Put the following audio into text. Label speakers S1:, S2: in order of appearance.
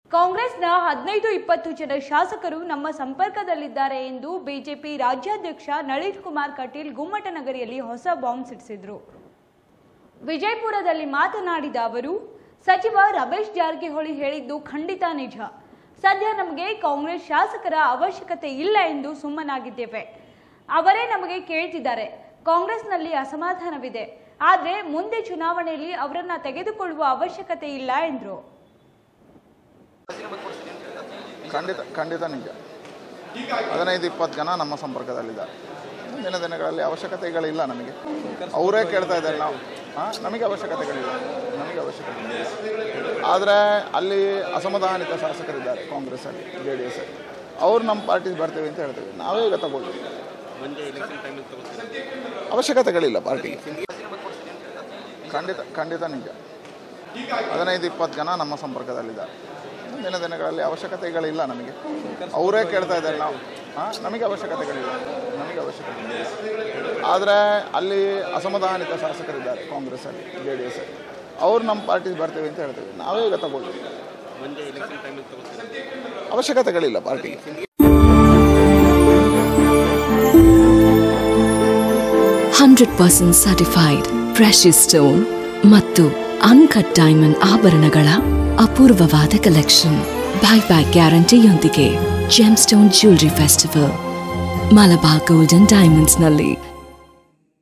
S1: ಕಾಂಗ್ರೆಸ್ನ ಹದಿನೈದು ಇಪ್ಪತ್ತು ಜನ ಶಾಸಕರು ನಮ್ಮ ಸಂಪರ್ಕದಲ್ಲಿದ್ದಾರೆ ಎಂದು ಬಿಜೆಪಿ ರಾಜ್ಯಾಧ್ಯಕ್ಷ ನಳಿನ್ ಕುಮಾರ್ ಕಟೀಲ್ ಗುಮ್ಮಟನಗರಿಯಲ್ಲಿ ಹೊಸ ಬಾಂಬ್ ಸಿಡಿಸಿದ್ರು ವಿಜಯಪುರದಲ್ಲಿ ಮಾತನಾಡಿದ ಅವರು ಸಚಿವ ರಮೇಶ್ ಜಾರಕಿಹೊಳಿ ಹೇಳಿದ್ದು ಖಂಡಿತ ನಿಜ ಸದ್ಯ ನಮಗೆ ಕಾಂಗ್ರೆಸ್ ಶಾಸಕರ ಅವಶ್ಯಕತೆ ಇಲ್ಲ ಎಂದು ಸುಮ್ಮನಾಗಿದ್ದೇವೆ ಅವರೇ ನಮಗೆ ಕೇಳ್ತಿದ್ದಾರೆ ಕಾಂಗ್ರೆಸ್ನಲ್ಲಿ ಅಸಮಾಧಾನವಿದೆ ಆದರೆ ಮುಂದೆ ಚುನಾವಣೆಯಲ್ಲಿ ಅವರನ್ನ ತೆಗೆದುಕೊಳ್ಳುವ ಅವಶ್ಯಕತೆ ಇಲ್ಲ ಎಂದರು
S2: ಖಂಡಿತ ಖಂಡಿತ ನಿಜ ಹದಿನೈದು ಇಪ್ಪತ್ತು ಜನ ನಮ್ಮ ಸಂಪರ್ಕದಲ್ಲಿದ್ದಾರೆ ಮುಂದಿನ ದಿನಗಳಲ್ಲಿ ಅವಶ್ಯಕತೆಗಳಿಲ್ಲ ನಮಗೆ ಅವರೇ ಕೇಳ್ತಾ ಇದ್ದಾರೆ ನಾವು ಹಾಂ ನಮಗೆ ಅವಶ್ಯಕತೆಗಳಿಲ್ಲ ನಮಗೆ ಅವಶ್ಯಕತೆ ಇಲ್ಲ ಆದರೆ ಅಲ್ಲಿ ಅಸಮಾಧಾನಿತ ಶಾಸಕರಿದ್ದಾರೆ ಕಾಂಗ್ರೆಸ್ಸಲ್ಲಿ ಜೆ ಡಿ ಎಸ್ ಅಲ್ಲಿ ಅವ್ರು ನಮ್ಮ ಪಾರ್ಟಿಗೆ ಬರ್ತೀವಿ ಅಂತ ಹೇಳ್ತೀವಿ ನಾವೇ ಈಗ ತಗೊಳ್ತೀವಿ ಅವಶ್ಯಕತೆಗಳಿಲ್ಲ ಪಾರ್ಟಿಗೆ ಖಂಡಿತ ಖಂಡಿತ ನಿಜ ಹದಿನೈದು ಇಪ್ಪತ್ತು ಜನ ನಮ್ಮ ಸಂಪರ್ಕದಲ್ಲಿದ್ದಾರೆ ಮುಂದಿನ ದಿನಗಳಲ್ಲಿ ಅವಶ್ಯಕತೆಗಳಿಲ್ಲ ನಮಗೆ ಅವರೇ ಕೇಳ್ತಾ ಇದ್ದಾರೆ ನಾವು ಹಾಂ ನಮಗೆ ಅವಶ್ಯಕತೆಗಳಿಲ್ಲ ನಮಗೆ ಅವಶ್ಯಕತೆ ಇಲ್ಲ ಆದರೆ ಅಲ್ಲಿ ಅಸಮಾಧಾನಿತ ಶಾಸಕರಿದ್ದಾರೆ ಕಾಂಗ್ರೆಸ್ಸಲ್ಲಿ ಜೆ ಡಿ ಎಸ್ ಅಲ್ಲಿ ಅವ್ರು ನಮ್ಮ ಪಾರ್ಟಿಗೆ ಬರ್ತೀವಿ ಅಂತ ಹೇಳ್ತೀವಿ ನಾವೇ ಈಗ ತಗೊಳ್ತೀವಿ ಅವಶ್ಯಕತೆಗಳಿಲ್ಲ ಪಾರ್ಟಿಗೆ
S3: hundred percent certified precious stone ಮತ್ತು ಅನ್ಕಟ್ ಡೈಮಂಡ್ ಆಭರಣಗಳ ಅಪೂರ್ವವಾದ ಕಲೆಕ್ಷನ್ ಬೈ ಬ್ಯಾಕ್ ಗ್ಯಾರಂಟಿಯೊಂದಿಗೆ gem stone jewellery festival Malabar golden ಡೈಮಂಡ್ಸ್ನಲ್ಲಿ